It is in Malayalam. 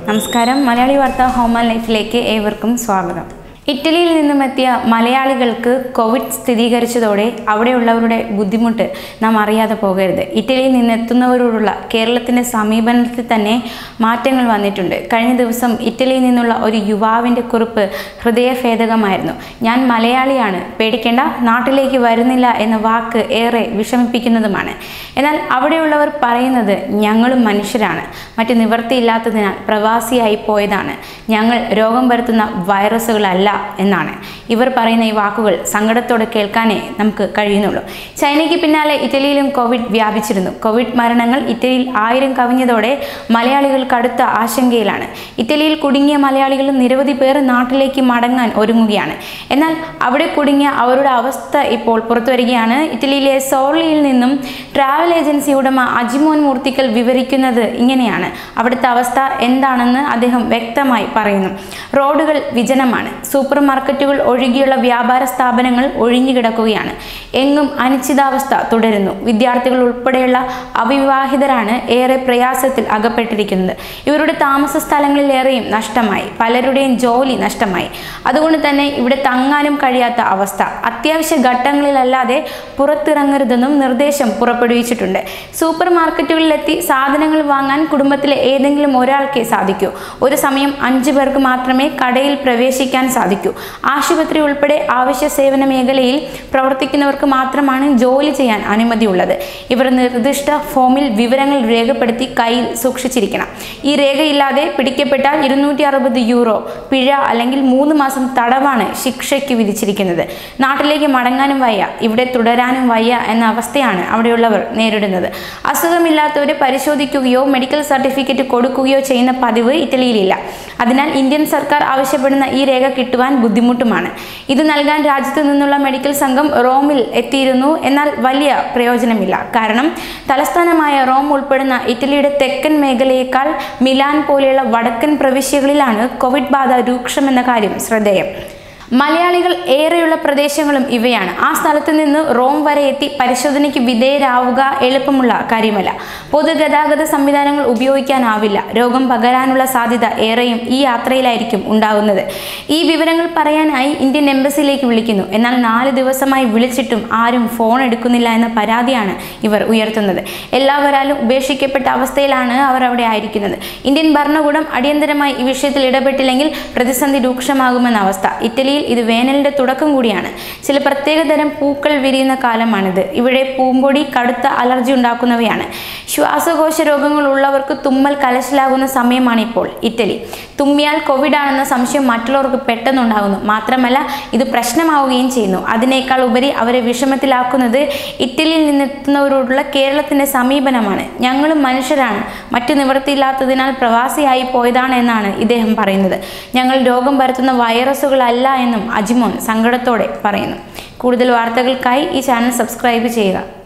നമസ്കാരം മലയാളി വാർത്ത ഹോം ആൻഡ് ലൈഫിലേക്ക് ഏവർക്കും സ്വാഗതം ഇറ്റലിയിൽ നിന്നുമെത്തിയ മലയാളികൾക്ക് കോവിഡ് സ്ഥിരീകരിച്ചതോടെ അവിടെയുള്ളവരുടെ ബുദ്ധിമുട്ട് നാം അറിയാതെ പോകരുത് ഇറ്റലിയിൽ നിന്നെത്തുന്നവരോടുള്ള കേരളത്തിൻ്റെ സമീപനത്തിൽ തന്നെ മാറ്റങ്ങൾ വന്നിട്ടുണ്ട് കഴിഞ്ഞ ദിവസം ഇറ്റലിയിൽ നിന്നുള്ള ഒരു യുവാവിൻ്റെ കുറിപ്പ് ഹൃദയഭേദകമായിരുന്നു ഞാൻ മലയാളിയാണ് പേടിക്കേണ്ട നാട്ടിലേക്ക് വരുന്നില്ല എന്ന വാക്ക് ഏറെ വിഷമിപ്പിക്കുന്നതുമാണ് എന്നാൽ അവിടെയുള്ളവർ പറയുന്നത് ഞങ്ങളും മനുഷ്യരാണ് മറ്റ് നിവൃത്തിയില്ലാത്തതിനാൽ പ്രവാസിയായി പോയതാണ് ഞങ്ങൾ രോഗം പരത്തുന്ന വൈറസുകളല്ല എന്നാണ് ഇവർ പറയുന്ന ഈ വാക്കുകൾ സങ്കടത്തോടെ കേൾക്കാനേ നമുക്ക് കഴിയുന്നുള്ളൂ ചൈനയ്ക്ക് പിന്നാലെ ഇറ്റലിയിലും കോവിഡ് വ്യാപിച്ചിരുന്നു കോവിഡ് മരണങ്ങൾ ഇറ്റലിയിൽ ആയിരം കവിഞ്ഞതോടെ മലയാളികൾ കടുത്ത ആശങ്കയിലാണ് ഇറ്റലിയിൽ കുടുങ്ങിയ മലയാളികളും നിരവധി പേർ നാട്ടിലേക്ക് മടങ്ങാൻ ഒരുങ്ങുകയാണ് എന്നാൽ അവിടെ കുടുങ്ങിയ അവരുടെ അവസ്ഥ ഇപ്പോൾ പുറത്തു വരികയാണ് ഇറ്റലിയിലെ സോർലിയിൽ നിന്നും ട്രാവൽ ഏജൻസി ഉടമ അജിമോൻ മൂർത്തിക്കൽ വിവരിക്കുന്നത് ഇങ്ങനെയാണ് അവിടുത്തെ അവസ്ഥ എന്താണെന്ന് അദ്ദേഹം വ്യക്തമായി പറയുന്നു റോഡുകൾ വിജനമാണ് സൂപ്പർ മാർക്കറ്റുകൾ ഒഴികെയുള്ള വ്യാപാര സ്ഥാപനങ്ങൾ ഒഴിഞ്ഞു കിടക്കുകയാണ് എങ്ങും അനിശ്ചിതാവസ്ഥ തുടരുന്നു വിദ്യാർത്ഥികൾ ഉൾപ്പെടെയുള്ള അവിവാഹിതരാണ് ഏറെ പ്രയാസത്തിൽ അകപ്പെട്ടിരിക്കുന്നത് ഇവരുടെ താമസ സ്ഥലങ്ങളിലേറെയും നഷ്ടമായി പലരുടെയും ജോലി നഷ്ടമായി അതുകൊണ്ട് തന്നെ ഇവിടെ തങ്ങാനും കഴിയാത്ത അവസ്ഥ അത്യാവശ്യ ഘട്ടങ്ങളിലല്ലാതെ പുറത്തിറങ്ങരുതെന്നും നിർദ്ദേശം പുറപ്പെടുവിച്ചിട്ടുണ്ട് സൂപ്പർ മാർക്കറ്റുകളിലെത്തി സാധനങ്ങൾ വാങ്ങാൻ കുടുംബത്തിലെ ഏതെങ്കിലും ഒരാൾക്കേ സാധിക്കൂ ഒരു സമയം അഞ്ചു പേർക്ക് മാത്രമേ കടയിൽ പ്രവേശിക്കാൻ സാധിക്കൂ ആശുപത്രി ഉൾപ്പെടെ ആവശ്യ സേവന മേഖലയിൽ പ്രവർത്തിക്കുന്നവർക്ക് മാത്രമാണ് ജോലി ചെയ്യാൻ അനുമതിയുള്ളത് ഇവർ നിർദ്ദിഷ്ട ഫോമിൽ വിവരങ്ങൾ രേഖപ്പെടുത്തി കയ്യിൽ സൂക്ഷിച്ചിരിക്കണം ഈ രേഖയില്ലാതെ പിടിക്കപ്പെട്ടാൽ ഇരുന്നൂറ്റി അറുപത് യൂറോ പിഴ അല്ലെങ്കിൽ മൂന്ന് മാസം തടവാണ് ശിക്ഷയ്ക്ക് വിധിച്ചിരിക്കുന്നത് നാട്ടിലേക്ക് മടങ്ങാനും വയ്യ ഇവിടെ തുടരാനും വയ്യ എന്ന അവസ്ഥയാണ് അവിടെയുള്ളവർ നേരിടുന്നത് അസുഖമില്ലാത്തവരെ പരിശോധിക്കുകയോ മെഡിക്കൽ സർട്ടിഫിക്കറ്റ് കൊടുക്കുകയോ ചെയ്യുന്ന പതിവ് ഇറ്റലിയിലില്ല അതിനാൽ ഇന്ത്യൻ സർക്കാർ ആവശ്യപ്പെടുന്ന ഈ രേഖ കിട്ടുവാൻ ബുദ്ധിമുട്ടുമാണ് ഇത് നൽകാൻ രാജ്യത്തു നിന്നുള്ള മെഡിക്കൽ സംഘം റോമിൽ എത്തിയിരുന്നു എന്നാൽ വലിയ പ്രയോജനമില്ല കാരണം തലസ്ഥാനമായ റോം ഉൾപ്പെടുന്ന ഇറ്റലിയുടെ തെക്കൻ മേഖലയേക്കാൾ മിലാൻ പോലെയുള്ള വടക്കൻ പ്രവിശ്യകളിലാണ് കോവിഡ് ബാധ രൂക്ഷമെന്ന കാര്യം ശ്രദ്ധേയം മലയാളികൾ ഏറെയുള്ള പ്രദേശങ്ങളും ഇവയാണ് ആ സ്ഥലത്ത് നിന്ന് റോം വരെ എത്തി പരിശോധനയ്ക്ക് വിധേയരാവുക എളുപ്പമുള്ള കാര്യമല്ല പൊതുഗതാഗത സംവിധാനങ്ങൾ ഉപയോഗിക്കാനാവില്ല രോഗം പകരാനുള്ള സാധ്യത ഏറെയും ഈ യാത്രയിലായിരിക്കും ഉണ്ടാകുന്നത് ഈ വിവരങ്ങൾ പറയാനായി ഇന്ത്യൻ എംബസിയിലേക്ക് വിളിക്കുന്നു എന്നാൽ നാല് ദിവസമായി വിളിച്ചിട്ടും ആരും ഫോൺ എടുക്കുന്നില്ല എന്ന പരാതിയാണ് ഇവർ ഉയർത്തുന്നത് എല്ലാവരാലും ഉപേക്ഷിക്കപ്പെട്ട അവസ്ഥയിലാണ് അവർ അവിടെ ആയിരിക്കുന്നത് ഇന്ത്യൻ ഭരണകൂടം അടിയന്തരമായി ഈ വിഷയത്തിൽ ഇടപെട്ടില്ലെങ്കിൽ പ്രതിസന്ധി രൂക്ഷമാകുമെന്ന അവസ്ഥ ഇറ്റലിയിൽ ഇത് വേനലിന്റെ തുടക്കം കൂടിയാണ് ചില പ്രത്യേകതരം പൂക്കൾ വിരിയുന്ന കാലമാണിത് ഇവിടെ പൂമ്പൊടി കടുത്ത അലർജി ഉണ്ടാക്കുന്നവയാണ് ശ്വാസകോശ രോഗങ്ങൾ ഉള്ളവർക്ക് തുമ്മൽ കലശലാകുന്ന സമയമാണ് ഇപ്പോൾ ഇറ്റലി തുമ്മിയാൽ കോവിഡ് ആണെന്ന സംശയം മറ്റുള്ളവർക്ക് പെട്ടെന്നുണ്ടാകുന്നു മാത്രമല്ല ഇത് പ്രശ്നമാവുകയും ചെയ്യുന്നു അതിനേക്കാൾ ഉപരി അവരെ വിഷമത്തിലാക്കുന്നത് ഇറ്റലിയിൽ നിന്നെത്തുന്നവരോടുള്ള കേരളത്തിന്റെ സമീപനമാണ് ഞങ്ങളും മനുഷ്യരാണ് മറ്റു നിവൃത്തിയില്ലാത്തതിനാൽ പ്രവാസിയായി പോയതാണ് എന്നാണ് ഇദ്ദേഹം പറയുന്നത് ഞങ്ങൾ രോഗം പരത്തുന്ന വൈറസുകളല്ല എന്നും അജിമോൻ സങ്കടത്തോടെ പറയുന്നു കൂടുതൽ വാർത്തകൾക്കായി ഈ ചാനൽ സബ്സ്ക്രൈബ് ചെയ്യുക